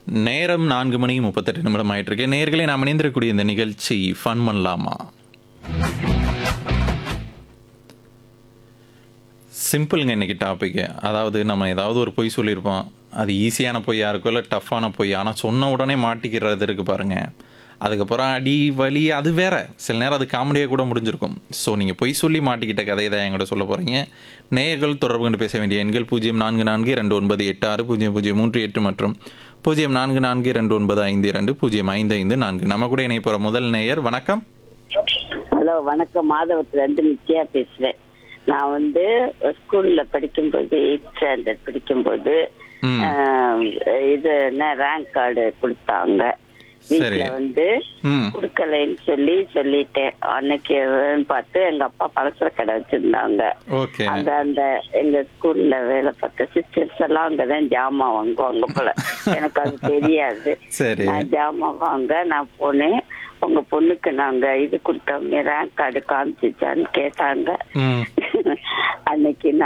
நேரம் நான்கு மணி முப்பத்தெட்டு நிமிடம் ஆயிட்டு இருக்கு நேர்களே நாம் இணைந்திருக்கக்கூடிய இந்த நிகழ்ச்சி ஃபன் பண்ணலாமா சிம்பிளுங்க இன்னைக்கு டாபிக் அதாவது நம்ம ஏதாவது ஒரு பொய் சொல்லியிருப்போம் அது ஈஸியான பொய்யா இருக்கும் இல்லை டஃப்பான பொய் ஆனால் சொன்ன உடனே மாட்டிக்கிறது இருக்கு பாருங்க அதுக்கப்புறம் அடி வலி அது வேற சில நேரம் அது காமெடியாக கூட முடிஞ்சிருக்கும் ஸோ நீங்கள் பொய் சொல்லி மாட்டிக்கிட்ட கதையை தான் என்கிட்ட சொல்ல போகிறீங்க நேயர்கள் தொடர்பு கொண்டு பேச வேண்டிய எண்கள் பூஜ்ஜியம் நான்கு நான்கு ரெண்டு ஒன்பது எட்டு ஆறு பூஜ்ஜியம் பூஜ்ஜியம் மூன்று எட்டு மற்றும் பூஜ்ஜியம் நான்கு நான்கு ரெண்டு ஒன்பது ஐந்து இரண்டு பூஜ்ஜியம் ஐந்து ஐந்து நான்கு நம்ம கூட இணைய போகிற முதல் நேயர் வணக்கம் ஹலோ வணக்கம் மாதவத்துல இருந்து நித்யா பேசுறேன் நான் வந்து ஸ்கூல்ல படிக்கும்போது எயிட் ஸ்டாண்டர்ட் படிக்கும்போது ம். ஆஹ், இது என்ன ரேங்க் கார்டு கொடுத்தாங்க வீட்டுல சரி. வந்து ம் கொடுக்கலைன்னு சொல்லி சொல்லிட்டேன் அன்னைக்கு பார்த்து எங்க அப்பா பலசர கடை வச்சிருந்தாங்க ஓகே அந்த அந்த எங்க ஸ்கூல்ல வேலை பார்த்த சிஸ்டர்ஸ் எல்லாம் அங்கதான் ஜாமான் வாங்குவாங்க போல எனக்கு அது தெரியாது சரி நான் ஜாமான் வாங்க நான் போனேன் உங்க பொண்ணுக்கு நாங்க இது கொடுத்தோம் ரேங்க் கார்டு காமிச்சிச்சான்னு கேட்டாங்க ம் அன்னைக்கு நான்